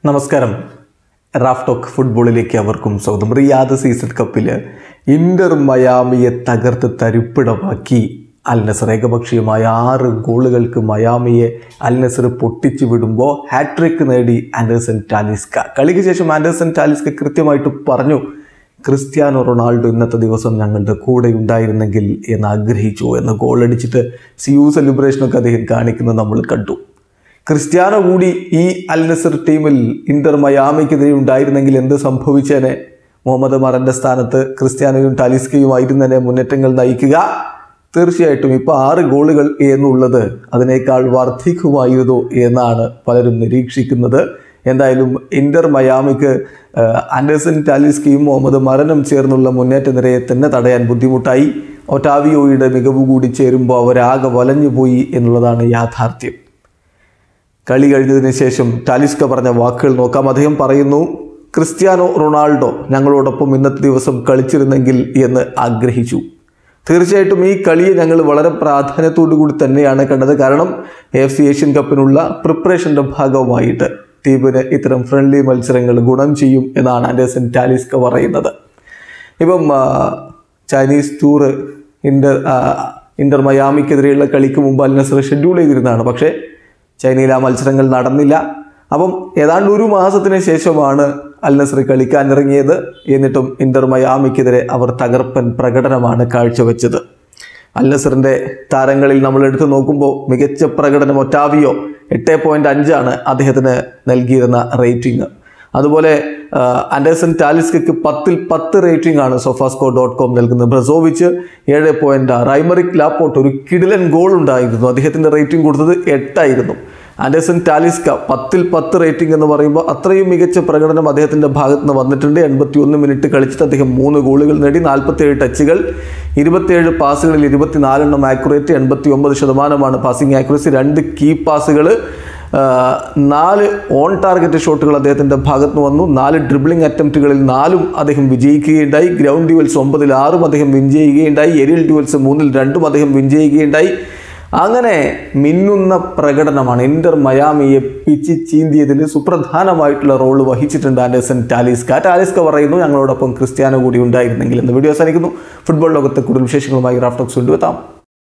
നമസ്കാരം Raf talk ഫുട്ബോളിലേക്ക് അവർക്കും സ്വാഗതം റിയാദ് സീസൺ കപ്പിൽ ഇന്റർ മയാമിയെ തകർത്ത് തരിപ്പിടമാക്കി അൽ നസർ ഏകപക്ഷീയമായ ആറ് ഗോളുകൾക്ക് മയാമിയെ അൽ നസർ പൊട്ടിച്ചു വിടുമ്പോൾ ഹാട്രിക് നേടി ആൻഡേഴ്സൺ ടാലിസ്ക കളിക്ക് ശേഷം ആൻഡേഴ്സൺ ടാലിസ്ക കൃത്യമായിട്ട് പറഞ്ഞു ക്രിസ്ത്യാനോ റൊണാൾഡോ ഇന്നത്തെ ദിവസം ഞങ്ങളുടെ കൂടെ ഉണ്ടായിരുന്നെങ്കിൽ എന്ന് ആഗ്രഹിച്ചു എന്ന് ഗോളടിച്ചിട്ട് സിയു സെലിബ്രേഷനൊക്കെ അദ്ദേഹം കാണിക്കുന്നത് നമ്മൾ കണ്ടു ക്രിസ്ത്യാനോ കൂടി ഈ അൽ നസർ ടീമിൽ ഇന്റർ മയാമിക്കെതിരെ ഉണ്ടായിരുന്നെങ്കിൽ എന്ത് സംഭവിച്ചേനെ മുഹമ്മദ് മറന്റെ സ്ഥാനത്ത് ക്രിസ്ത്യാനോയും ടാലിസ്കയുമായിരുന്നതിനെ മുന്നേറ്റങ്ങൾ നയിക്കുക തീർച്ചയായിട്ടും ഇപ്പോൾ ആറ് ഗോളുകൾ എന്നുള്ളത് അതിനേക്കാൾ വർദ്ധിക്കുമായിരുന്നു എന്നാണ് പലരും നിരീക്ഷിക്കുന്നത് എന്തായാലും ഇന്റർ മയാമിക്ക് ആ, ആൻഡേഴ്സൺ ടാലിസ്കയും മുഹമ്മദ് മറനും ചേർന്നുള്ള മുന്നേറ്റ നിരയെ തന്നെ തടയാൻ ബുദ്ധിമുട്ടായി ഒട്ടാവിയോയുടെ മികവ് കൂടി ചേരുമ്പോൾ അവരാകെ വലഞ്ഞുപോയി എന്നുള്ളതാണ് യാഥാർത്ഥ്യം കളി കഴിഞ്ഞതിന് ശേഷം ടാലിസ്ക പറഞ്ഞ വാക്കുകൾ നോക്കാം അദ്ദേഹം പറയുന്നു ക്രിസ്ത്യാനോ റൊണാൾഡോ ഞങ്ങളോടൊപ്പം ഇന്നത്തെ ദിവസം കളിച്ചിരുന്നെങ്കിൽ എന്ന് ആഗ്രഹിച്ചു തീർച്ചയായിട്ടും ഈ കളിയെ ഞങ്ങൾ വളരെ പ്രാധാന്യത്തോടു കൂടി തന്നെയാണ് കണ്ടത് കാരണം എഫ് സി ഏഷ്യൻ കപ്പിനുള്ള പ്രിപ്പറേഷൻ്റെ ഭാഗമായിട്ട് ടീമിന് ഇത്തരം ഫ്രണ്ട്ലി മത്സരങ്ങൾ ഗുണം ചെയ്യും എന്നാണ് ആൻഡേഴ്സൺ ടാലിസ്ക പറയുന്നത് ഇപ്പം ആ, ചൈനീസ് ടൂറ് ഇന്റർ ആ, ഇന്റർ മയാമിക്കെതിരെയുള്ള കളിക്ക് മുമ്പ് അൽ നസർ ഷെഡ്യൂൾ ചെയ്തിരുന്നതാണ് പക്ഷേ ചൈനയിൽ ആ മത്സരങ്ങൾ നടന്നില്ല അപ്പം ഏതാണ്ട് ഒരു മാസത്തിന് ശേഷമാണ് അൽ നസർ കളിക്കാൻ ഇറങ്ങിയത് എന്നിട്ടും ഇന്റർ മയാമിക്കെതിരെ അവർ തകർപ്പൻ പ്രകടനമാണ് കാഴ്ചവെച്ചത് അൽ നസറിൻ്റെ താരങ്ങളിൽ നമ്മൾ എടുത്തു നോക്കുമ്പോൾ മികച്ച പ്രകടനം ഒറ്റാവിയോ എട്ട് പോയിന്റ് അഞ്ചാണ് അദ്ദേഹത്തിന് നൽകിയിരുന്ന റേറ്റിംഗ് അതുപോലെ ആ, ആൻഡേഴ്സൺ ടാലിസ്കയ്ക്ക് പത്തിൽ പത്ത് റേറ്റിംഗ് ആണ് സൊഫാസ്കോ ഡോട്ട് കോം നൽകുന്നത് ബ്രസോവിച്ച് ഏഴ് പോയിന്റ് ആറ് ഐമറിക് ലാപ്പോട്ട് ഒരു കിടിലൻ ഗോൾ ഉണ്ടായിരുന്നു അദ്ദേഹത്തിൻ്റെ റേറ്റിംഗ് കൊടുത്തത് എട്ടായിരുന്നു ആൻഡേഴ്സൺ ടാലിസ്ക പത്തിൽ പത്ത് റേറ്റിംഗ് എന്ന് പറയുമ്പോൾ അത്രയും മികച്ച പ്രകടനം അദ്ദേഹത്തിൻ്റെ ഭാഗത്ത് നിന്ന് വന്നിട്ടുണ്ട് എൺപത്തി ഒന്ന് മിനിറ്റ് കളിച്ചിട്ട് അദ്ദേഹം മൂന്ന് ഗോളുകൾ നേടി നാൽപ്പത്തേഴ് ടച്ചുകൾ ഇരുപത്തിയേഴ് പാസുകളിൽ ഇരുപത്തിനാലെണ്ണം ആക്യുറേറ്റ് എൺപത്തി ഒമ്പത് ശതമാനമാണ് പാസിംഗ് ആക്യുറസി രണ്ട് കീ പാസുകൾ നാല് ഓൺ ടാർഗറ്റ് ഷോട്ടുകൾ അദ്ദേഹത്തിൻ്റെ ഭാഗത്ത് നിന്ന് വന്നു നാല് ഡ്രിബ്ലിംഗ് അറ്റംപ്റ്റുകളിൽ നാലും അദ്ദേഹം വിജയിക്കുകയുണ്ടായി ഗ്രൗണ്ട് ഡ്യുവൽസ് ഒമ്പതിൽ ആറും അദ്ദേഹം വിൻ ചെയ്യുകയുണ്ടായി എരിയൽ ഡ്യുവൽസ് മൂന്നിൽ രണ്ടും അദ്ദേഹം വിൻ ചെയ്യുകയുണ്ടായി അങ്ങനെ മിന്നുന്ന പ്രകടനമാണ് ഇന്റർ മയാമിയെ പിച്ചി ചീന്തിയതിൽ സുപ്രധാനമായിട്ടുള്ള റോള് വഹിച്ചിട്ടുണ്ട് ആൻഡേഴ്സൺ ടാലിസ്ക ടാലിസ്ക പറയുന്നു ഞങ്ങളോടൊപ്പം ക്രിസ്ത്യാനോ കൂടി ഉണ്ടായിരുന്നെങ്കിൽ എന്ന് വീഡിയോ അവസാനിക്കുന്നു ഫുട്ബോൾ ലോകത്തെ കൂടുതൽ വിശേഷങ്ങളുമായി റാഫ്റ്റോക്സ് കൊണ്ടുവെത്താം